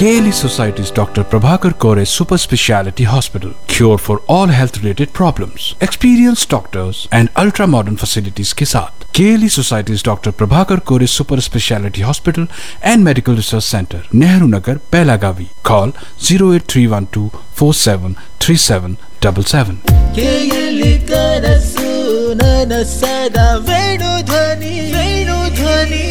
KLE Society's Dr. Prabhakar Kore Super Speciality Hospital. Cure for all health related problems. Experienced doctors and ultra modern facilities के साथ KLE Society's Dr. Prabhakar Kore Super Speciality Hospital and Medical Research Center, Nehru Nagar, Pelagavi. Call 08312 473777. ಕೇಯಲಿ ಕನಸು ನನಸದ ವೇಣು ಧ್ವನಿ ವೇಣು ಧ್ವನಿ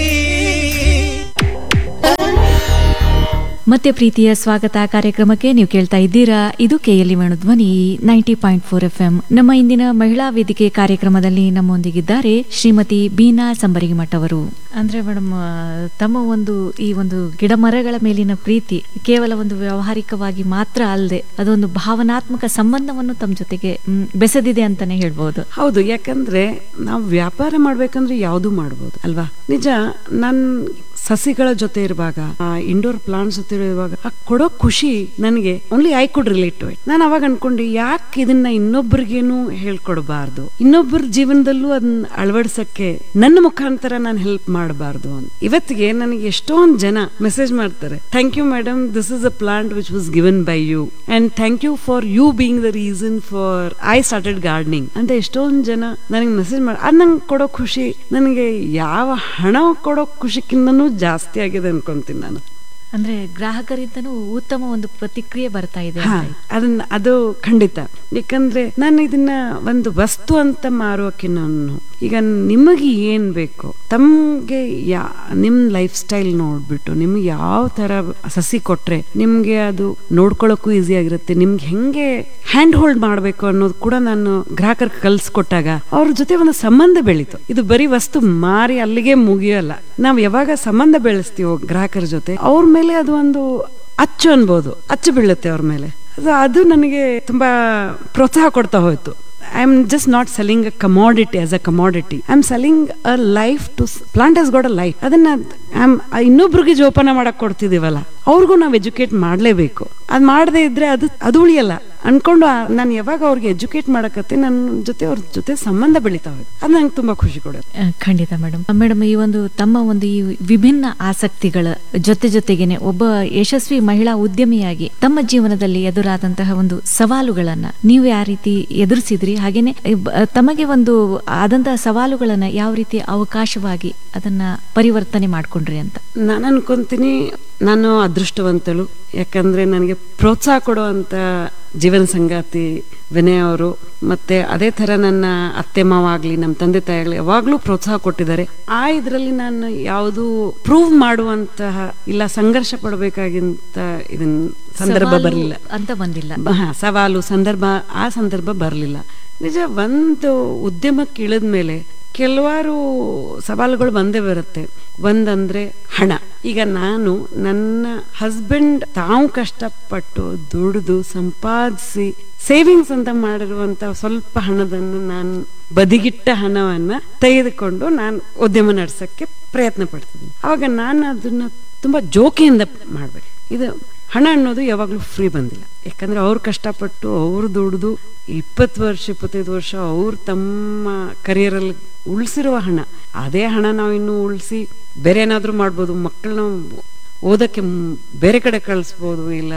ಮತ್ತೆ ಪ್ರೀತಿಯ ಸ್ವಾಗತ ಕಾರ್ಯಕ್ರಮಕ್ಕೆ ನೀವು ಕೇಳ್ತಾ ಇದ್ದೀರಾ ಇದು KLE Dhwani ninety point four F M ನಮ್ಮ ಇಂದಿನ ಮಹಿಳಾ ವೇದಿಕೆ ಕಾರ್ಯಕ್ರಮದಲ್ಲಿ ನಮ್ಮೊಂದಿಗಿದ್ದಾರೆ ಶ್ರೀಮತಿ ಬೀನಾ ಸಂಬರಿಗಿಮಠ್ ಅವರು ಅಂದ್ರೆ ಮೇಡಮ್ ತಮ್ಮ ಒಂದು ಈ ಒಂದು ಗಿಡ ಮರಗಳ ಮೇಲಿನ ಪ್ರೀತಿ ಕೇವಲ ಒಂದು ವ್ಯಾವಹಾರಿಕವಾಗಿ ಮಾತ್ರ ಅಲ್ಲದೆ ಅದೊಂದು ಭಾವನಾತ್ಮಕ ಸಂಬಂಧವನ್ನು ತಮ್ಮ ಜೊತೆಗೆ ಮ್, ಬೆಸೆದಿದೆ ಅಂತಾನೆ ಹೇಳ್ಬೋದು ಹೌದು ಯಾಕಂದ್ರೆ ನಾವು ವ್ಯಾಪಾರ ಮಾಡ್ಬೇಕಂದ್ರೆ ಯಾವುದು ಮಾಡ್ಬೋದು ಅಲ್ವಾ ನಿಜ ನನ್ ಸಸಿಗಳ ಜೊತೆ ಇರುವಾಗ ಆ ಇಂಡೋರ್ ಪ್ಲಾಂಟ್ಸ್ ಜೊತೆ ಇರುವಾಗ ಆ ಕೊಡೋ ಖುಷಿ ನನಗೆ only I could relate to it ನಾನು ಅವಾಗ ಅನ್ಕೊಂಡೆ ಯಾಕೆ ಇದನ್ನ ಇನ್ನೊಬ್ಬರಿಗೇನು ಹೇಳ್ಕೊಡ್ಬಾರ್ದು ಇನ್ನೊಬ್ಬರ ಜೀವನದಲ್ಲೂ ಅದನ್ನ ಅಳವಡಿಸಕ್ಕೆ ನನ್ನ ಮುಖಾಂತರ ನಾನು ಹೆಲ್ಪ್ ಮಾಡಬಾರ್ದು ಅಂತ ಇವತ್ತಿಗೆ ನನಗೆ ಎಷ್ಟೊಂದು ಜನ ಮೆಸೇಜ್ ಮಾಡ್ತಾರೆ thank you madam this is a plant which was given by you and thank you for you being the reason for I started gardening ಅಂತ ಎಷ್ಟೊಂದು ಜನ ನನಗೆ ಮೆಸೇಜ್ ಮಾಡಿ ಅದು ನಂಗೆ ಕೊಡೋ ಖುಷಿ ನನಗೆ ಯಾವ ಹಣ ಕೊಡೋ ಖುಷಿಕ್ಕಿಂತನೂ ಜಾಸ್ತಿ ಆಗಿದೆ ಅನ್ಕೊಂತೀನಿ ನಾನು ಅಂದ್ರೆ ಗ್ರಾಹಕರಿಂದನೂ ಉತ್ತಮ ಒಂದು ಪ್ರತಿಕ್ರಿಯೆ ಬರ್ತಾ ಇದೆ ಹಾ ಅಂತ. ಅದನ್ನ ಅದು ಖಂಡಿತ ಯಾಕಂದ್ರೆ ನಾನು ಇದನ್ನ ಒಂದು ವಸ್ತು ಅಂತ ಮಾರೋಕೆ ನಾನು ಈಗ ನಿಮಗೆ ಏನ್ ಬೇಕು ತಮ್ಗೆ ಯಾ ನಿಮ್ ಲೈಫ್ ಸ್ಟೈಲ್ ನೋಡ್ಬಿಟ್ಟು ನಿಮ್ಗೆ ಯಾವ ತರ ಸಸಿ ಕೊಟ್ರೆ ನಿಮ್ಗೆ ಅದು ನೋಡ್ಕೊಳಕ್ಕೂ ಈಸಿ ಆಗಿರುತ್ತೆ ನಿಮ್ಗೆ ಹೆಂಗೆ ಹ್ಯಾಂಡ್ ಹೋಲ್ಡ್ ಮಾಡ್ಬೇಕು ಅನ್ನೋದು ಕೂಡ ನಾನು ಗ್ರಾಹಕರ್ ಕಲ್ಸ್ಕೊಟ್ಟಾಗ ಅವ್ರ ಜೊತೆ ಒಂದು ಸಂಬಂಧ ಬೆಳೀತು ಇದು ಬರೀ ವಸ್ತು ಮಾರಿ ಅಲ್ಲಿಗೆ ಮುಗಿಯಲ್ಲ ನಾವು ಯಾವಾಗ ಸಂಬಂಧ ಬೆಳೆಸ್ತೀವೋ ಗ್ರಾಹಕರ ಜೊತೆ ಅವ್ರ ಮೇಲೆ ಅದು ಒಂದು ಅಚ್ಚು ಅನ್ಬೋದು ಅಚ್ಚು ಬೀಳುತ್ತೆ ಅವ್ರ ಮೇಲೆ ಅದು ಅದು ನನಗೆ ತುಂಬಾ ಪ್ರೋತ್ಸಾಹ ಕೊಡ್ತಾ ಹೋಯ್ತು I am just not selling a commodity as a commodity I am selling a life to plant has got a life ಅದನ್ನ ಆಮ್ ಇನ್ನೊಬ್ರಿಗೆ ಜೋಪಾನ ಮಾಡಕ್ ಕೊಡ್ತಿದೀವಲ್ಲ ಅವ್ರಿಗೂ ನಾವು ಎಜುಕೇಟ್ ಮಾಡಲೇಬೇಕು ಅದು ಮಾಡದೇ ಇದ್ರೆ ಅದು ಅದು ಉಳಿಯಲ್ಲ ಅನ್ಕೊಂಡು ನಾನು ಯಾವಾಗ ಅವ್ರಿಗೆ ಎಜುಕೇಟ್ ಮಾಡಕತ್ತೆ ನನ್ನ ಜೊತೆ ಅವ್ರ ಜೊತೆ ಸಂಬಂಧ ಬೆಳೀತಾ ಹೋಯ್ತು ಅದು ನಂಗೆ ತುಂಬಾ ಖುಷಿ ಕೊಡುತ್ತೆ ಆ, ಖಂಡಿತ ಮೇಡಮ್ ಮೇಡಮ್ ಈ ಒಂದು ತಮ್ಮ ಒಂದು ಈ ವಿಭಿನ್ನ ಆಸಕ್ತಿಗಳ ಜೊತೆ ಜೊತೆಗೇನೆ ಒಬ್ಬ ಯಶಸ್ವಿ ಮಹಿಳಾ ಉದ್ಯಮಿಯಾಗಿ ತಮ್ಮ ಜೀವನದಲ್ಲಿ ಎದುರಾದಂತಹ ಒಂದು ಸವಾಲುಗಳನ್ನ ನೀವು ಯಾವ ರೀತಿ ಎದುರಿಸಿದ್ರಿ ಹಾಗೇನೆ ಈ ಬ- ತಮಗೆ ಒಂದು ಆದಂತಹ ಸವಾಲುಗಳನ್ನ ಯಾವ ರೀತಿ ಅವಕಾಶವಾಗಿ ಅದನ್ನ ಪರಿವರ್ತನೆ ಮಾಡ್ಕೊಂಡ್ರಿ ಅಂತ ನಾನು ಅನ್ಕೊಂತೀನಿ ನಾನು ಅದೃಷ್ಟವಂತಳು ಯಾಕಂದ್ರೆ ನನಗೆ ಪ್ರೋತ್ಸಾಹ ಕೊಡುವಂತ ಜೀವನ ಸಂಗಾತಿ ವಿನಯ್ ಅವರು ಮತ್ತೆ ಅದೇ ತರ ನನ್ನ ಅತ್ತೆ ಮಾವ ಆಗ್ಲಿ ನಮ್ಮ ತಂದೆ ತಾಯಿ ಆಗ್ಲಿ ಯಾವಾಗ್ಲೂ ಪ್ರೋತ್ಸಾಹ ಕೊಟ್ಟಿದ್ದಾರೆ ಆ ಇದ್ರಲ್ಲಿ ನಾನು ಯಾವುದು ಪ್ರೂವ್ ಮಾಡುವಂತಹ ಇಲ್ಲ ಸಂಘರ್ಷ ಪಡಬೇಕಾಗಿಂತ ಇದನ್ ಸಂದರ್ಭ ಸವಾಲು ಬರಲಿಲ್ಲ ಅಂತ ಬಂದಿಲ್ಲ ಬ- ಹಾ, ಸವಾಲು ಸಂದರ್ಭ ಆ ಸಂದರ್ಭ ಬರಲಿಲ್ಲ ನಿಜ ಒಂದು ಉದ್ಯಮಕ್ಕೆ ಇಳಿದ ಮೇಲೆ ಕೆಲವಾರು ಸವಾಲುಗಳು ಬಂದೇ ಬರುತ್ತೆ ಒಂದಂದ್ರೆ ಹಣ ಈಗ ನಾನು ನನ್ನ ಹಸ್ಬೆಂಡ್ ತಾವು ಕಷ್ಟಪಟ್ಟು ದುಡಿದು ಸಂಪಾದಿಸಿ ಸೇವಿಂಗ್ಸ್ ಅಂತ ಮಾಡಿರುವಂತ ಸ್ವಲ್ಪ ಹಣದನ್ನು ನಾನು ಬದಿಗಿಟ್ಟ ಹಣವನ್ನ ತೆಗೆದುಕೊಂಡು ನಾನು ಉದ್ಯಮ ನಡೆಸಕ್ಕೆ ಪ್ರಯತ್ನ ಪಡ್ತಿದ್ದೀನಿ ಅವಾಗ ನಾನು ಅದನ್ನ ತುಂಬಾ ಜೋಕಿಯಿಂದ ಮಾಡ್ಬೇಕು ಇದು ಹಣ ಅನ್ನೋದು ಯಾವಾಗಲೂ ಫ್ರೀ ಬಂದಿಲ್ಲ ಯಾಕಂದ್ರೆ ಅವ್ರು ಕಷ್ಟಪಟ್ಟು ಅವ್ರು ದುಡಿದು ಇಪ್ಪತ್ತು ವರ್ಷ ಇಪ್ಪತ್ತೈದು ವರ್ಷ ಅವ್ರು ತಮ್ಮ ಕರಿಯರಲ್ಲಿ ಉಳಿಸಿರುವ ಹಣ ಅದೇ ಹಣ ನಾವು ಇನ್ನೂ ಉಳಿಸಿ ಬೇರೆ ಏನಾದರೂ ಮಾಡ್ಬೋದು ಮಕ್ಕಳನ್ನ ಓದಕ್ಕೆ ಮ್- ಬೇರೆ ಕಡೆ ಕಳಿಸ್ಬೋದು ಇಲ್ಲ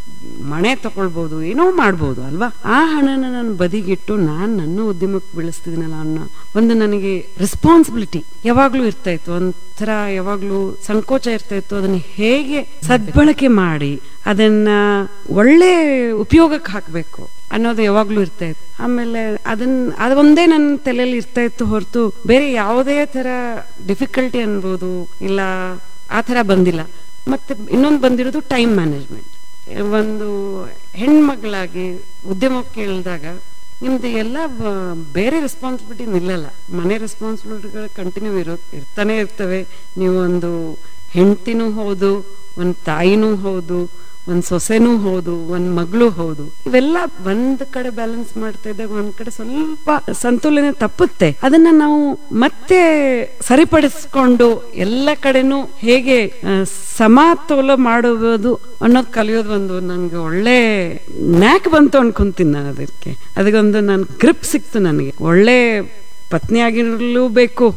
ಮನೆ ತಗೊಳ್ಬೋದು ಏನೋ ಮಾಡ್ಬೋದು ಅಲ್ವಾ ಆ ಹಣನ ನಾನು ಬದಿಗಿಟ್ಟು ನಾನು ನನ್ನ ಉದ್ಯಮಕ್ಕೆ ಬೆಳೆಸ್ತಿದ್ದೀನಲ್ಲ ಅನ್ನೋ ಒಂದು ನನಗೆ ರೆಸ್ಪಾನ್ಸಿಬಿಲಿಟಿ ಯಾವಾಗ್ಲೂ ಇರ್ತಾ ಇತ್ತು ಒಂಥರ ಯಾವಾಗ್ಲೂ ಸಂಕೋಚ ಇರ್ತಾ ಇತ್ತು ಅದನ್ನ ಹೇಗೆ ಸದ್ಬಳಕೆ ಮಾಡಿ ಅದನ್ನ ಒಳ್ಳೆ ಉಪಯೋಗಕ್ಕೆ ಹಾಕಬೇಕು ಅನ್ನೋದು ಯಾವಾಗ್ಲೂ ಇರ್ತಾ ಇತ್ತು ಆಮೇಲೆ ಅದನ್ನ ಅದೊಂದೇ ನನ್ನ ತಲೆಯಲ್ಲಿ ಇರ್ತಾ ಇತ್ತು ಹೊರತು ಬೇರೆ ಯಾವುದೇ ತರ ಡಿಫಿಕಲ್ಟಿ ಅನ್ಬೋದು ಇಲ್ಲ ಆ ಥರ ಬಂದಿಲ್ಲ ಮತ್ತೆ ಇನ್ನೊಂದು ಬಂದಿರೋದು ಟೈಮ್ ಮ್ಯಾನೇಜ್ಮೆಂಟ್ ಒಂದು ಹೆಣ್ಮಗಳಾಗಿ ಉದ್ಯಮಕ್ಕೆ ಇಳಿದಾಗ ನಿಮ್ದು ಎಲ್ಲ ಬ- ಬೇರೆ ರೆಸ್ಪಾನ್ಸಿಬಿಲಿಟಿ ನಿಲ್ಲಲ್ಲ ಮನೆ ರೆಸ್ಪಾನ್ಸಿಬಿಲಿಟಿಗಳು ಕಂಟಿನ್ಯೂ ಇರೋ ಇರ್ತಾನೆ ಇರ್ತವೆ ನೀವು ಒಂದು ಹೆಂಡ್ತಿನೂ ಹೌದು ಒಂದು ತಾಯಿನೂ ಹೌದು ಒಂದ್ ಸೊಸೆನೂ ಹೌದು ಒಂದ್ ಮಗಳು ಹೌದು ಇವೆಲ್ಲ ಒಂದ್ ಕಡೆ ಬ್ಯಾಲೆನ್ಸ್ ಮಾಡ್ತಾ ಇದ್ದಾಗ ಒಂದ್ ಕಡೆ ಸ್ವಲ್ಪ ಸಂತುಲನ ತಪ್ಪುತ್ತೆ ಅದನ್ನ ನಾವು ಮತ್ತೆ ಸರಿಪಡಿಸ್ಕೊಂಡು ಎಲ್ಲ ಕಡೆನೂ ಹೇಗೆ ಆ, ಸಮತೋಲ ಮಾಡುವುದು ಅನ್ನೋದು ಕಲಿಯೋದು ಒಂದು ನನ್ಗೆ ಒಳ್ಳೆ ನ್ಯಾಕ್ ಬಂತು ಅನ್ಕೊಂತೀನಿ ನಾನು ಅದಕ್ಕೆ ಅದಕ್ಕೊಂದು ನನ್ ಗ್ರಿಪ್ ಸಿಕ್ತು ನನಗೆ ಒಳ್ಳೆ ಪತ್ನಿ ಆಗಿರಲೂ ಬೇಕು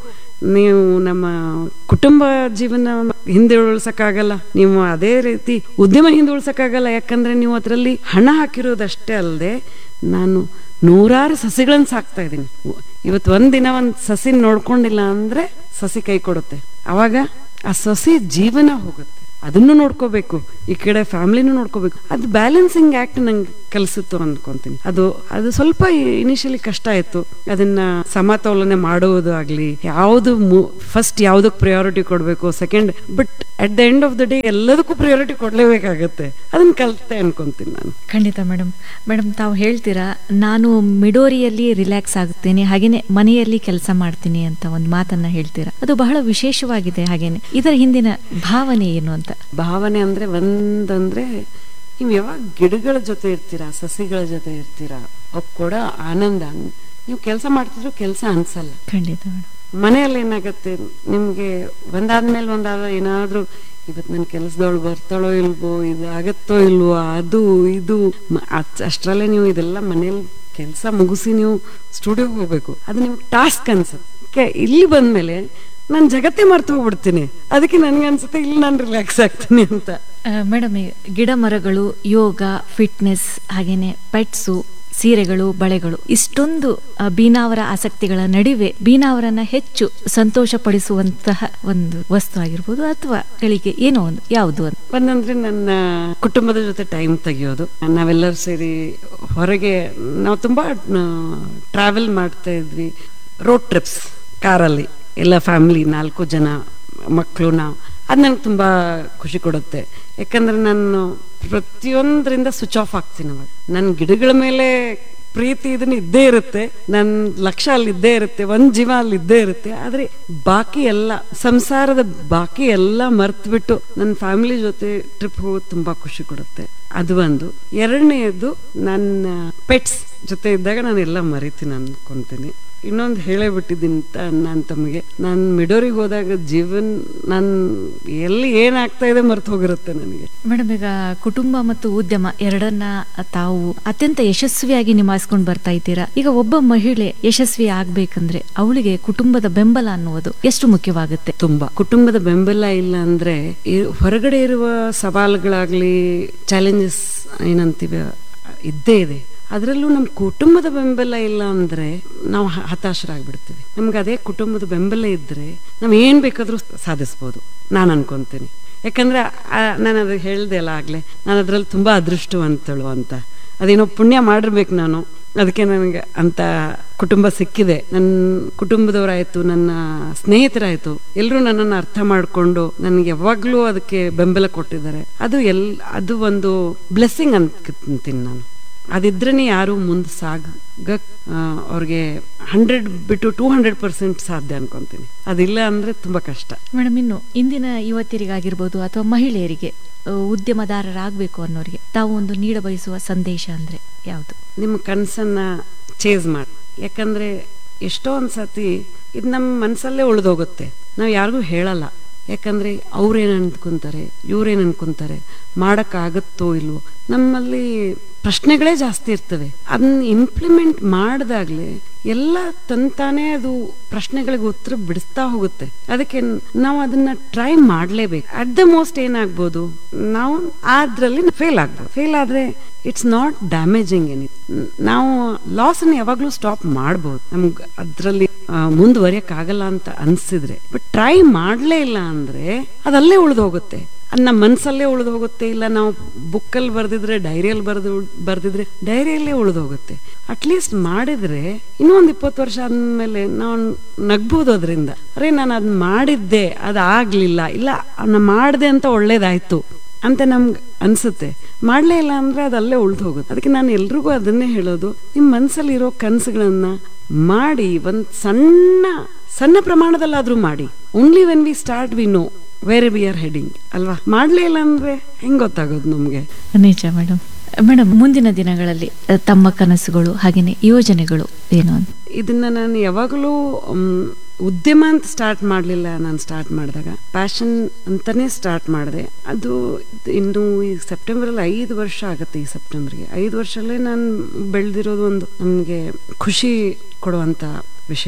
ನೀವು ನಮ್ಮ ಕುಟುಂಬ ಜೀವನ ಹಿಂದೆ ಉಳ್ಸಕ್ಕಾಗಲ್ಲ ನೀವು ಅದೇ ರೀತಿ ಉದ್ಯಮ ಹಿಂದೆ ಉಳ್ಸಕ್ಕಾಗಲ್ಲ ಯಾಕಂದ್ರೆ ನೀವು ಅದರಲ್ಲಿ ಹಣ ಹಾಕಿರೋದಷ್ಟೇ ಅಲ್ಲದೆ ನಾನು ನೂರಾರು ಸಸಿಗಳನ್ನು ಸಾಕ್ತಾ ಇದ್ದೀನಿ ಇವತ್ತು ಒಂದಿನ ಒಂದು ಸಸಿ ನೋಡ್ಕೊಂಡಿಲ್ಲ ಅಂದ್ರೆ ಸಸಿ ಕೈ ಕೊಡುತ್ತೆ ಅವಾಗ ಆ ಸಸಿ ಜೀವನ ಹೋಗುತ್ತೆ ಅದನ್ನು ನೋಡ್ಕೋಬೇಕು ಈ ಕಡೆ ಫ್ಯಾಮಿಲಿನೂ ನೋಡ್ಕೋಬೇಕು ಅದು ಬ್ಯಾಲೆನ್ಸಿಂಗ್ ಆಕ್ಟ್ ನಂಗೆ ಕಲಿಸಿತ್ತು ಅನ್ಕೊಂತೀನಿ ಅದು ಅದು ಸ್ವಲ್ಪ ಇನಿಷಿಯಲಿ ಕಷ್ಟ ಆಯ್ತು ಅದನ್ನ ಸಮತೋಲನೆ ಮಾಡುವುದು ಆಗ್ಲಿ ಯಾವುದು ಫಸ್ಟ್ ಯಾವ್ದಕ್ಕೆ ಪ್ರಯಾರಿಟಿ ಕೊಡಬೇಕು second but at the end of the day ಎಲ್ಲದಕ್ಕೂ ಪ್ರಯಾರಿಟಿ ಕೊಡ್ಲೇಬೇಕಾಗತ್ತೆ ಅದನ್ನ ಕಲಿತೆ ಅನ್ಕೊಂತೀನಿ ನಾನು ಖಂಡಿತ ಮೇಡಮ್ ಮೇಡಮ್ ತಾವು ಹೇಳ್ತೀರಾ ನಾನು ಮಿಡೋರಿಯಲ್ಲಿ ರಿಲ್ಯಾಕ್ಸ್ ಆಗುತ್ತೇನೆ ಹಾಗೇನೆ ಮನೆಯಲ್ಲಿ ಕೆಲಸ ಮಾಡ್ತೀನಿ ಅಂತ ಒಂದು ಮಾತನ್ನ ಹೇಳ್ತೀರಾ ಅದು ಬಹಳ ವಿಶೇಷವಾಗಿದೆ ಹಾಗೇನೆ ಇದರ ಹಿಂದಿನ ಭಾವನೆ ಏನು ಅಂತ ಭಾವನೆ ಅಂದ್ರೆ ಒಂದಂದ್ರೆ ನೀವು ಯಾವಾಗ ಗಿಡಗಳ ಜೊತೆ ಇರ್ತೀರಾ ಸಸಿಗಳ ಜೊತೆ ಇರ್ತೀರಾ ಅವ್ ಕೊಡೋ ಆನಂದ ನೀವು ಕೆಲಸ ಮಾಡ್ತಿದ್ರು ಕೆಲಸ ಅನ್ಸಲ್ಲ ಖಂಡಿತ ಮೇಡಮ್ ಮನೆಯಲ್ಲಿ ಏನಾಗತ್ತೆ ನಿಮ್ಗೆ ಒಂದಾದ್ಮೇಲೆ ಒಂದಾದ ಏನಾದ್ರೂ ಇವತ್ತು ನನ್ನ ಕೆಲಸದವಳು ಬರ್ತಾಳೋ ಇಲ್ವೋ ಇದು ಆಗತ್ತೋ ಇಲ್ವೋ ಅದು ಇದು ಮ- ಅಚ್- ಅಷ್ಟ್ರಲ್ಲೇ ನೀವು ಇದೆಲ್ಲ ಮನೇಲಿ ಕೆಲಸ ಮುಗಿಸಿ ನೀವು ಸ್ಟುಡಿಯೋಗೆ ಹೋಗ್ಬೇಕು ಅದು ನಿಮ್ಗೆ ಟಾಸ್ಕ್ ಅನ್ಸುತ್ತೆ ಇಲ್ಲಿ ಬಂದ್ಮೇಲೆ ನಾನು ಜಗತ್ತೇ ಮರ್ತು ಹೋಗ್ಬಿಡ್ತೀನಿ ಅದಕ್ಕೆ ನನ್ಗೆ ಅನ್ಸುತ್ತೆ ಇಲ್ಲಿ ನಾನು ರಿಲ್ಯಾಕ್ಸ್ ಆಗ್ತೀನಿ ಅಂತ ಮೇಡಮ್ ಗಿಡ ಮರಗಳು ಯೋಗ ಫಿಟ್ನೆಸ್ ಹಾಗೇನೆ ಪೆಟ್ಸು ಸೀರೆಗಳು ಬಳೆಗಳು ಇಷ್ಟೊಂದು ಆ, ಬೀನಾವರ ಆಸಕ್ತಿಗಳ ನಡುವೆ ಬೀನಾವರನ್ನ ಹೆಚ್ಚು ಸಂತೋಷ ಪಡಿಸುವಂತಹ ಒಂದು ವಸ್ತು ಆಗಿರ್ಬೋದು ಅಥವಾ ಗಳಿಗೆ ಏನೋ ಒಂದು ಯಾವುದು ಅಂತ ಒಂದಂದ್ರೆ ನನ್ನ ಕುಟುಂಬದ ಜೊತೆ ಟೈಮ್ ತೆಗಿಯೋದು ನಾವೆಲ್ಲರೂ ಸೇರಿ ಹೊರಗೆ ನಾವು ತುಂಬಾ ಟ್ರಾವೆಲ್ ಮಾಡ್ತಾ ಇದ್ವಿ ರೋಡ್ ಟ್ರಿಪ್ಸ್ ಕಾರಲ್ಲಿ ಎಲ್ಲ ಫ್ಯಾಮಿಲಿ ನಾಲ್ಕು ಜನ ಮಕ್ಕಳು ನಾವು ಅದು ನನಗೆ ತುಂಬ ಖುಷಿ ಕೊಡುತ್ತೆ ಯಾಕಂದ್ರೆ ನಾನು ಪ್ರತಿಯೊಂದರಿಂದ ಸ್ವಿಚ್ ಆಫ್ ಆಗ್ತೀನಿ ಅವಾಗ ನನ್ನ ಗಿಡಗಳ ಮೇಲೆ ಪ್ರೀತಿ ಇದನ್ನ ಇದ್ದೇ ಇರುತ್ತೆ ನನ್ನ ಲಕ್ಷ್ಯ ಅಲ್ಲಿ ಇದ್ದೇ ಇರುತ್ತೆ ಒಂದ್ ಜೀವ ಅಲ್ಲಿ ಇದ್ದೇ ಇರುತ್ತೆ ಆದ್ರೆ ಬಾಕಿ ಎಲ್ಲ ಸಂಸಾರದ ಬಾಕಿ ಎಲ್ಲ ಮರ್ತ್ಬಿಟ್ಟು ನನ್ನ ಫ್ಯಾಮಿಲಿ ಜೊತೆ ಟ್ರಿಪ್ ಹೋಗೋದು ತುಂಬಾ ಖುಷಿ ಕೊಡುತ್ತೆ ಅದು ಒಂದು ಎರಡನೇದು ನನ್ನ ಪೆಟ್ಸ್ ಜೊತೆ ಇದ್ದಾಗ ನಾನು ಎಲ್ಲ ಮರಿತೀನಿ ಅನ್ಕೊಂತೀನಿ ಇನ್ನೊಂದು ಹೇಳೇ ಬಿಟ್ಟಿದ್ದೀನಿ ಅಂತ ನಾನು ತಮಗೆ ನಾನು ಮಿಡೋರಿಗೆ ಹೋದಾಗ ಜೀವನ್ ನಾನು ಎಲ್ಲಿ ಏನಾಗ್ತಾ ಇದೆ ಮರ್ತು ಹೋಗಿರುತ್ತೆ ನನಗೆ ಮೇಡಮ್ ಈಗ ಕುಟುಂಬ ಮತ್ತು ಉದ್ಯಮ ಎರಡನ್ನ ತಾವು ಅತ್ಯಂತ ಯಶಸ್ವಿಯಾಗಿ ನಿಭಾಯಿಸ್ಕೊಂಡು ಬರ್ತಾ ಇದ್ದೀರಾ ಈಗ ಒಬ್ಬ ಮಹಿಳೆ ಯಶಸ್ವಿ ಆಗ್ಬೇಕಂದ್ರೆ ಅವಳಿಗೆ ಕುಟುಂಬದ ಬೆಂಬಲ ಅನ್ನುವುದು ಎಷ್ಟು ಮುಖ್ಯವಾಗುತ್ತೆ ತುಂಬಾ ಕುಟುಂಬದ ಬೆಂಬಲ ಇಲ್ಲ ಅಂದ್ರೆ ಈ ಹೊರಗಡೆ ಇರುವ ಸವಾಲುಗಳಾಗ್ಲಿ ಚಾಲೆಂಜಸ್ ಏನಂತೀವಿ ಇದ್ದೇ ಇದೆ ಅದರಲ್ಲೂ ನಮ್ಮ ಕುಟುಂಬದ ಬೆಂಬಲ ಇಲ್ಲ ಅಂದ್ರೆ ನಾವು ಹ- ಹತಾಶರಾಗ್ಬಿಡ್ತೀವಿ ನಮ್ಗೆ ಅದೇ ಕುಟುಂಬದ ಬೆಂಬಲ ಇದ್ರೆ ನಾವು ಏನ್ ಬೇಕಾದ್ರೂ ಸಾಧಿಸ್ಬೋದು ನಾನು ಅನ್ಕೊಂತೀನಿ ಯಾಕಂದ್ರೆ ಆ- ನಾನು ಅದು ಹೇಳ್ದೆ ಅಲ್ಲ ಆಗ್ಲೇ ನಾನು ಅದ್ರಲ್ಲಿ ತುಂಬಾ ಅದೃಷ್ಟವಂತಳು ಅಂತ ಅದೇನೋ ಪುಣ್ಯ ಮಾಡಿರ್ಬೇಕು ನಾನು ಅದಕ್ಕೆ ನನಗೆ ಅಂತ ಕುಟುಂಬ ಸಿಕ್ಕಿದೆ ನನ್ನ ಕುಟುಂಬದವರಾಯ್ತು ನನ್ನ ಸ್ನೇಹಿತರಾಯ್ತು ಎಲ್ಲರೂ ನನ್ನನ್ನು ಅರ್ಥ ಮಾಡಿಕೊಂಡು ನನಗೆ ಯಾವಾಗಲೂ ಅದಕ್ಕೆ ಬೆಂಬಲ ಕೊಟ್ಟಿದ್ದಾರೆ ಅದು ಎಲ್ ಅದು ಒಂದು ಬ್ಲೆಸ್ಸಿಂಗ್ ಅಂತೀನಿ ನಾನು ಅದಿದ್ರೇ ಯಾರು ಮುಂದೆ ಸಾಗಕ್ ಆ, ಅವ್ರಿಗೆ ಹಂಡ್ರೆಡ್ ಬಿಟ್ಟು ಟೂ ಹಂಡ್ರೆಡ್ ಪರ್ಸೆಂಟ್ ಸಾಧ್ಯ ಅನ್ಕೊಂತೀನಿ ಅದಿಲ್ಲ ಅಂದ್ರೆ ತುಂಬಾ ಕಷ್ಟ ಮೇಡಮ್ ಇನ್ನು ಇಂದಿನ ಯುವತಿಯರಿಗಾಗಿರ್ಬೋದು ಅಥವಾ ಮಹಿಳೆಯರಿಗೆ ಆ, ಉದ್ಯಮದಾರರಾಗಬೇಕು ಅನ್ನೋರಿಗೆ ತಾವು ಒಂದು ನೀಡ ಬಯಸುವ ಸಂದೇಶ ಅಂದ್ರೆ ಯಾವುದು ನಿಮ್ಮ ಕನಸನ್ನ ಚೇಸ್ ಮಾಡಿ ಯಾಕಂದ್ರೆ ಎಷ್ಟೋ ಒಂದ್ಸತಿ ಇದು ನಮ್ಮ ಮನಸ್ಸಲ್ಲೇ ಉಳಿದೋಗುತ್ತೆ ನಾವು ಯಾರಿಗೂ ಹೇಳಲ್ಲ ಯಾಕಂದ್ರೆ ಅವ್ರೇನು ಅನ್ಕೊಂತಾರೆ ಇವ್ರೇನು ಅನ್ಕೊಂತಾರೆ ಮಾಡೋಕ್ಕಾಗತ್ತೋ ಇಲ್ವೋ ನಮ್ಮಲ್ಲಿ ಪ್ರಶ್ನೆಗಳೇ ಜಾಸ್ತಿ ಇರ್ತವೆ ಅದನ್ನ ಇಂಪ್ಲಿಮೆಂಟ್ ಮಾಡಿದಾಗ್ಲೇ ಎಲ್ಲ ತಂತಾನೇ ಅದು ಪ್ರಶ್ನೆಗಳಿಗೆ ಉತ್ತರ ಬಿಡಿಸ್ತಾ ಹೋಗುತ್ತೆ ಅದಕ್ಕೆ ನಾವು ಅದನ್ನ ಟ್ರೈ ಮಾಡಲೇಬೇಕು ಅಟ್ ದ ಮೋಸ್ಟ್ ಏನಾಗ್ಬೋದು ನಾವು ಅದ್ರಲ್ಲಿ ಫೇಲ್ ಆಗ್ಬೋದು ಫೇಲ್ ಆದ್ರೆ ಇಟ್ಸ್ ನಾಟ್ ಡ್ಯಾಮೇಜಿಂಗ್ ಎನಿ ನಾವು ಲಾಸ್ ಅನ್ನು ಯಾವಾಗ್ಲೂ ಸ್ಟಾಪ್ ಮಾಡ್ಬೋದು ನಮ್ಗೆ ಅದರಲ್ಲಿ ಮುಂದುವರಿಯಕ್ ಆಗಲ್ಲ ಅಂತ ಅನ್ಸಿದ್ರೆ ಬಟ್ ಟ್ರೈ ಮಾಡ್ಲೇ ಇಲ್ಲ ಅಂದ್ರೆ ಅದಲ್ಲೇ ಉಳಿದು ಹೋಗುತ್ತೆ ಅದು ನಮ್ಮ ಮನಸ್ಸಲ್ಲೇ ಉಳಿದು ಹೋಗುತ್ತೆ ಇಲ್ಲ ನಾವು ಬುಕ್ಕಲ್ಲಿ ಬರೆದಿದ್ರೆ ಡೈರಿಯಲ್ಲಿ ಬರೆದು ಬರೆದಿದ್ರೆ ಡೈರಿಯಲ್ಲೇ ಉಳಿದು ಹೋಗುತ್ತೆ ಅಟ್ಲೀಸ್ಟ್ ಮಾಡಿದ್ರೆ ಇನ್ನೂ ಒಂದು ಇಪ್ಪತ್ತು ವರ್ಷ ಆದ್ಮೇಲೆ ನಾವು ನಗ್ಬೋದು ಅದರಿಂದ ಅರೆ ನಾನು ಅದ್ ಮಾಡಿದ್ದೆ ಅದು ಆಗ್ಲಿಲ್ಲ ಇಲ್ಲ ನಾನು ಮಾಡಿದೆ ಅಂತ ಒಳ್ಳೇದಾಯ್ತು ಅಂತ ನಮ್ಗೆ ಅನ್ಸುತ್ತೆ ಮಾಡ್ಲೇ ಇಲ್ಲ ಅಂದ್ರೆ ಅದು ಅಲ್ಲೇ ಉಳಿದು ಹೋಗುತ್ತೆ ಅದಕ್ಕೆ ನಾನು ಎಲ್ರಿಗೂ ಅದನ್ನೇ ಹೇಳೋದು ನಿಮ್ಮ ಮನಸ್ಸಲ್ಲಿರೋ ಕನಸುಗಳನ್ನ ಮಾಡಿ ಒಂದು ಸಣ್ಣ ಸಣ್ಣ ಪ್ರಮಾಣದಲ್ಲಾದ್ರೂ ಮಾಡಿ only when we start we know where we are heading ಅಲ್ವಾ ಮಾಡ್ಲೇ ಇಲ್ಲ ಅಂದ್ರೆ ಹೆಂಗ್ ಗೊತ್ತಾಗೋದು ನಮ್ಗೆ ನಿಜ ಮೇಡಮ್ ಮೇಡಮ್ ಮುಂದಿನ ದಿನಗಳಲ್ಲಿ ಆ, ತಮ್ಮ ಕನಸುಗಳು ಹಾಗೇನೆ ಯೋಜನೆಗಳು ಏನು ಅಂತ ಇದನ್ನ ನಾನು ಯಾವಾಗಲೂ ಮ್, ಉದ್ಯಮ ಅಂತ ಸ್ಟಾರ್ಟ್ ಮಾಡಲಿಲ್ಲ ನಾನು ಸ್ಟಾರ್ಟ್ ಮಾಡಿದಾಗ ಪ್ಯಾಷನ್ ಅಂತಾನೆ ಸ್ಟಾರ್ಟ್ ಮಾಡಿದೆ ಅದು ಇನ್ನು ಈ ಸೆಪ್ಟೆಂಬರಲ್ಲಿ ಐದು ವರ್ಷ ಆಗುತ್ತೆ ಈ ಸೆಪ್ಟೆಂಬರ್ಗೆ ಐದು ವರ್ಷಲ್ಲೇ ನಾನು ಬೆಳೆದಿರೋದು ಒಂದು ನಮಗೆ ಖುಷಿ ಕೊಡುವಂಥ ವಿಷಯ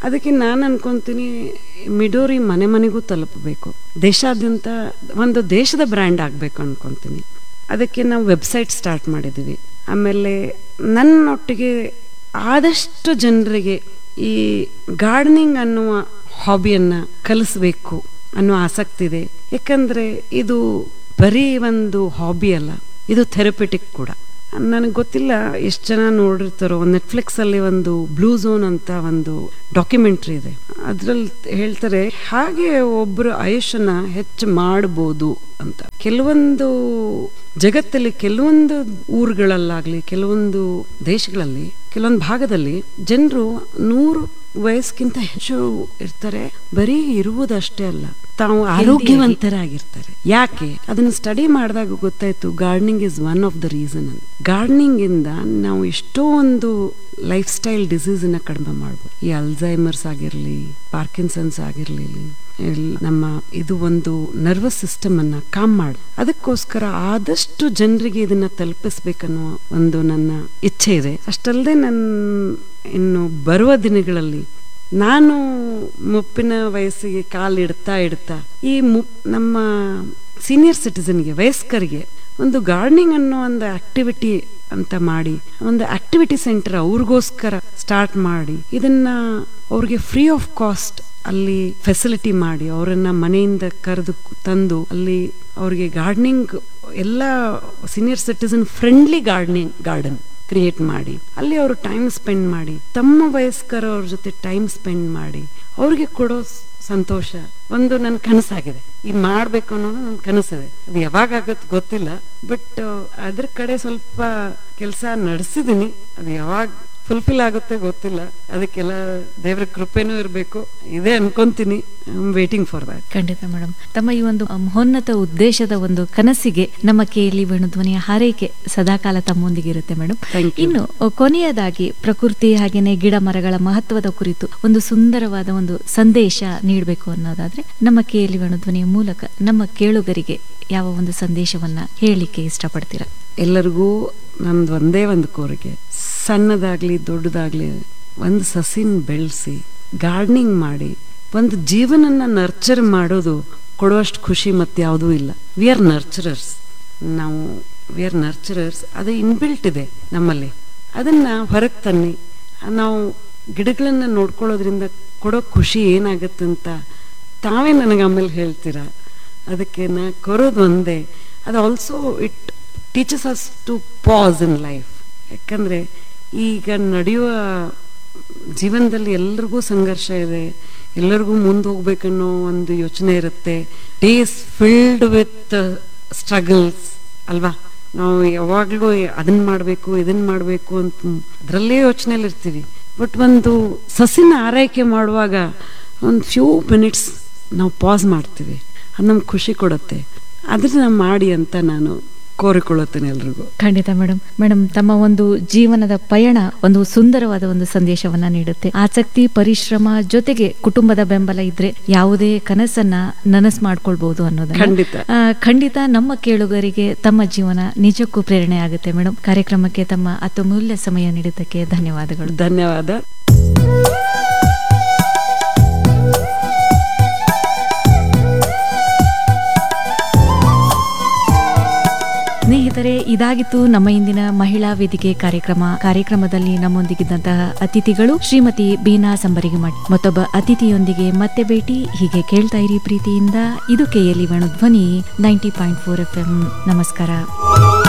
ಅದಕ್ಕೆ ನಾನು ಅನ್ಕೊಂತೀನಿ ಮಿಡೋರಿ ಮನೆ ಮನೆಗೂ ತಲುಪಬೇಕು ದೇಶಾದ್ಯಂತ ಒಂದು ದೇಶದ ಬ್ರ್ಯಾಂಡ್ ಆಗಬೇಕು ಅನ್ಕೊಂತೀನಿ ಅದಕ್ಕೆ ನಾವು ವೆಬ್ಸೈಟ್ ಸ್ಟಾರ್ಟ್ ಮಾಡಿದ್ದೀವಿ ಆಮೇಲೆ ನನ್ನೊಟ್ಟಿಗೆ ಆದಷ್ಟು ಜನರಿಗೆ ಈ ಗಾರ್ಡನಿಂಗ್ ಅನ್ನುವ ಹಾಬಿಯನ್ನು ಕಲಿಸ್ಬೇಕು ಅನ್ನೋ ಆಸಕ್ತಿ ಇದೆ ಯಾಕಂದರೆ ಇದು ಬರೀ ಒಂದು ಹಾಬಿ ಅಲ್ಲ ಇದು ಥೆರಪಿಟಿಕ್ ಕೂಡ ನನಗೆ ಗೊತ್ತಿಲ್ಲ ಎಷ್ಟು ಜನ ನೋಡಿರ್ತಾರೋ ನೆಟ್ಫ್ಲಿಕ್ಸಲ್ಲಿ ಒಂದು ಬ್ಲೂ ಝೋನ್ ಅಂತ ಒಂದು ಡಾಕ್ಯುಮೆಂಟ್ರಿ ಇದೆ ಅದ್ರಲ್ಲಿ ಹೇಳ್ತಾರೆ ಹಾಗೆ ಒಬ್ಬರು ಆಯುಷನ್ನ ಹೆಚ್ಚು ಮಾಡ್ಬೋದು ಅಂತ ಕೆಲವೊಂದು ಜಗತ್ತಲ್ಲಿ ಕೆಲವೊಂದು ಊರುಗಳಲ್ಲಾಗ್ಲಿ ಕೆಲವೊಂದು ದೇಶಗಳಲ್ಲಿ ಕೆಲವೊಂದು ಭಾಗದಲ್ಲಿ ಜನರು ನೂರು ವಯಸ್ಸಿಗಿಂತ ಹೆಚ್ಚು ಇರ್ತಾರೆ ಬರೀ ಇರುವುದಷ್ಟೇ ಅಲ್ಲ ತಾವು ಆರೋಗ್ಯವಂತರಾಗಿರ್ತಾರೆ ಯಾಕೆ ಅದನ್ನ ಸ್ಟಡಿ ಮಾಡಿದಾಗ ಗೊತ್ತಾಯ್ತು gardening is one of the reason ಅಂತ ಗಾರ್ಡನಿಂಗ್ ಇಂದ ನಾವು ಎಷ್ಟೋ ಒಂದು ಲೈಫ್ ಸ್ಟೈಲ್ ಡಿಸೀಸ್ ನ ಕಡಿಮೆ ಮಾಡ್ಬೋದು ಈ ಅಲ್ಝೈಮರ್ಸ್ ಆಗಿರ್ಲಿ ಪಾರ್ಕಿನ್ಸನ್ಸ್ ಆಗಿರ್ಲಿ ಎಲ್- ನಮ್ಮ ಇದು ಒಂದು ನರ್ವಸ್ ಸಿಸ್ಟಮ್ ಅನ್ನ ಕಾಮ್ ಮಾಡಿ ಅದಕ್ಕೋಸ್ಕರ ಆದಷ್ಟು ಜನರಿಗೆ ಇದನ್ನ ತಲುಪಿಸ್ಬೇಕನ್ನೋ ಒಂದು ನನ್ನ ಇಚ್ಛೆ ಇದೆ ಅಷ್ಟಲ್ಲದೆ ನನ್ನ ಇನ್ನು ಬರುವ ದಿನಗಳಲ್ಲಿ ನಾನು ಮುಪ್ಪಿನ ವಯಸ್ಸಿಗೆ ಕಾಲಿಡ್ತಾ ಇಡ್ತಾ ಈ ಮುಪ್ ನಮ್ಮ ಸೀನಿಯರ್ ಸಿಟಿಸನ್ಗೆ ವಯಸ್ಕರಿಗೆ ಒಂದು ಗಾರ್ಡನಿಂಗ್ ಅನ್ನೋ ಒಂದು ಆಕ್ಟಿವಿಟಿ ಅಂತ ಮಾಡಿ ಒಂದು ಆಕ್ಟಿವಿಟಿ ಸೆಂಟರ್ ಅವ್ರಿಗೋಸ್ಕರ ಸ್ಟಾರ್ಟ್ ಮಾಡಿ ಇದನ್ನ ಅವ್ರಿಗೆ ಫ್ರೀ ಆಫ್ ಕಾಸ್ಟ್ ಅಲ್ಲಿ ಫೆಸಿಲಿಟಿ ಮಾಡಿ ಅವರನ್ನ ಮನೆಯಿಂದ ಕರೆದು ತಂದು ಅಲ್ಲಿ ಅವ್ರಿಗೆ ಗಾರ್ಡನಿಂಗ್ ಎಲ್ಲ senior citizen friendly gardening garden create ಮಾಡಿ ಅಲ್ಲಿ ಅವರು ಟೈಮ್ ಸ್ಪೆಂಡ್ ಮಾಡಿ ತಮ್ಮ ವಯಸ್ಕರವ್ರ ಜೊತೆ ಟೈಮ್ ಸ್ಪೆಂಡ್ ಮಾಡಿ ಅವ್ರಿಗೆ ಕೊಡೋ ಸ್- ಸಂತೋಷ ಒಂದು ನನ್ನ ಕನಸಾಗಿದೆ ಇದು ಮಾಡಬೇಕು ಅನ್ನೋದು ನನ್ನ ಕನಸಿದೆ ಅದು ಯಾವಾಗ ಆಗತ್ತೆ ಗೊತ್ತಿಲ್ಲ ಬಟ್ ಅದ್ರ ಕಡೆ ಸ್ವಲ್ಪ ಕೆಲಸ ನಡೆಸಿದೀನಿ ಅದು ಯಾವಾಗ ಫುಲ್ಫಿಲ್ ಆಗುತ್ತೆ ಗೊತ್ತಿಲ್ಲ ಅದಕ್ಕೆಲ್ಲ ದೇವ್ರ ಕೃಪೆನೂ ಇರಬೇಕು ಇದೇ ಅನ್ಕೊಂತೀನಿ I am waiting for that ಖಂಡಿತ ಮೇಡಮ್ ತಮ್ಮ ಈ ಒಂದು ಮಹೋನ್ನತ ಉದ್ದೇಶದ ಒಂದು ಕನಸಿಗೆ ನಮ್ಮ ಕೇಳಿ ವೇಣುಧ್ವನಿಯ ಹಾರೈಕೆ ಸದಾಕಾಲ ತಮ್ಮೊಂದಿಗೆ ಇರುತ್ತೆ ಮೇಡಮ್ Thank you. ಇನ್ನು ಅ, ಕೊನೆಯದಾಗಿ ಪ್ರಕೃತಿ ಹಾಗೇನೆ ಗಿಡ ಮರಗಳ ಮಹತ್ವದ ಕುರಿತು ಒಂದು ಸುಂದರವಾದ ಒಂದು ಸಂದೇಶ ನೀಡಬೇಕು ಅನ್ನೋದಾದ್ರೆ ನಮ್ಮ ಕೇಳಿ ವೇಣುಧ್ವನಿಯ ಮೂಲಕ ನಮ್ಮ ಕೇಳುಗರಿಗೆ ಯಾವ ಒಂದು ಸಂದೇಶವನ್ನ ಹೇಳಲಿಕ್ಕೆ ಇಷ್ಟಪಡ್ತೀರಾ ಎಲ್ಲರಿಗೂ ನಮ್ದು ಒಂದೇ ಒಂದು ಕೋರಿಕೆ ಸಣ್ಣದಾಗ್ಲಿ ದೊಡ್ಡದಾಗ್ಲಿ ಒಂದು ಸಸಿನ ಬೆಳೆಸಿ ಗಾರ್ಡನಿಂಗ್ ಮಾಡಿ ಒಂದು ಜೀವನನ ನರ್ಚರ್ ಮಾಡೋದು ಕೊಡುವಷ್ಟು ಖುಷಿ ಮತ್ತೆ ಯಾವುದೂ ಇಲ್ಲ ವಿ ಆರ್ ನರ್ಚರರ್ಸ್ ನಾವು ವಿ ಆರ್ ನರ್ಚರರ್ಸ್ ಅದು ಇನ್ಬಿಲ್ಟ್ ಇದೆ ನಮ್ಮಲ್ಲಿ ಅದನ್ನ ಹೊರಗೆ ತನ್ನಿ ನಾವು ಗಿಡಗಳನ್ನ ನೋಡ್ಕೊಳ್ಳೋದ್ರಿಂದ ಕೊಡೋ ಖುಷಿ ಏನಾಗುತ್ತೆ ಅಂತ ತಾವೇ ನನಗೆ ಆಮೇಲೆ ಹೇಳ್ತೀರಾ ಅದಕ್ಕೆ ನಾ ಕೊರೋದು ಒಂದೇ ಅದು also it teaches us to pass in life ಯಾಕಂದರೆ ಈಗ ನಡೆಯುವ ಜೀವನದಲ್ಲಿ ಎಲ್ರಿಗೂ ಸಂಘರ್ಷ ಇದೆ ಎಲ್ಲರಿಗೂ ಮುಂದೆ ಹೋಗ್ಬೇಕನ್ನೋ ಒಂದು ಯೋಚನೆ ಇರುತ್ತೆ ಡೇಸ್ ಫಿಲ್ಡ್ ವಿತ್ ಸ್ಟ್ರಗಲ್ಸ್ ಅಲ್ವಾ ನಾವು ಯಾವಾಗಲೂ ಅದನ್ನ ಮಾಡಬೇಕು ಇದನ್ನ ಮಾಡಬೇಕು ಅಂತ ಅದರಲ್ಲೇ ಯೋಚನೆಯಲ್ಲಿ ಇರ್ತೀವಿ ಬಟ್ ಒಂದು ಸಸಿನ ಆರೈಕೆ ಮಾಡುವಾಗ ಒಂದು ಫ್ಯೂ ಮಿನಿಟ್ಸ್ ನಾವು ಪಾಸ್ ಮಾಡ್ತೀವಿ ಅದು ನಮ್ಗೆ ಖುಷಿ ಕೊಡುತ್ತೆ ಅದನ್ನ ಮಾಡಿ ಅಂತ ನಾನು ಕೋರಿಕೊಳ್ಳುತ್ತೇನೆ ಎಲ್ರಿಗೂ ಖಂಡಿತ ಮೇಡಮ್ ಮೇಡಮ್ ತಮ್ಮ ಒಂದು ಜೀವನದ ಪಯಣ ಒಂದು ಸುಂದರವಾದ ಒಂದು ಸಂದೇಶವನ್ನ ನೀಡುತ್ತೆ ಆಸಕ್ತಿ ಪರಿಶ್ರಮ ಜೊತೆಗೆ ಕುಟುಂಬದ ಬೆಂಬಲ ಇದ್ರೆ ಯಾವುದೇ ಕನಸನ್ನ ನನಸ್ ಮಾಡ್ಕೊಳ್ಬಹುದು ಅನ್ನೋದನ್ನ ಖಂಡಿತ. ಆ, ಖಂಡಿತ ನಮ್ಮ ಕೇಳುಗರಿಗೆ ತಮ್ಮ ಜೀವನ ನಿಜಕ್ಕೂ ಪ್ರೇರಣೆ ಆಗುತ್ತೆ ಮೇಡಮ್ ಕಾರ್ಯಕ್ರಮಕ್ಕೆ ತಮ್ಮ ಅತ್ಯಮೂಲ್ಯ ಸಮಯ ನೀಡಿದ್ದಕ್ಕೆ ಧನ್ಯವಾದಗಳು ಧನ್ಯವಾದ ಸ್ನೇಹಿತರೆ ಇದಾಗಿತ್ತು ನಮ್ಮ ಇಂದಿನ ಮಹಿಳಾ ವೇದಿಕೆ ಕಾರ್ಯಕ್ರಮ ಕಾರ್ಯಕ್ರಮದಲ್ಲಿ ನಮ್ಮೊಂದಿಗಿದ್ದಂತಹ ಅತಿಥಿಗಳು ಶ್ರೀಮತಿ ಬೀನಾ ಸಂಬರಿಗಿಮಠ್ ಮತ್ತೊಬ್ಬ ಅತಿಥಿಯೊಂದಿಗೆ ಮತ್ತೆ ಭೇಟಿ ಹೀಗೆ ಕೇಳ್ತಾ ಇರಿ ಪ್ರೀತಿಯಿಂದ ಇದು ಕೆಎಲಿ ವೇಣು ಧ್ವನಿ ninety point four F M ನಮಸ್ಕಾರ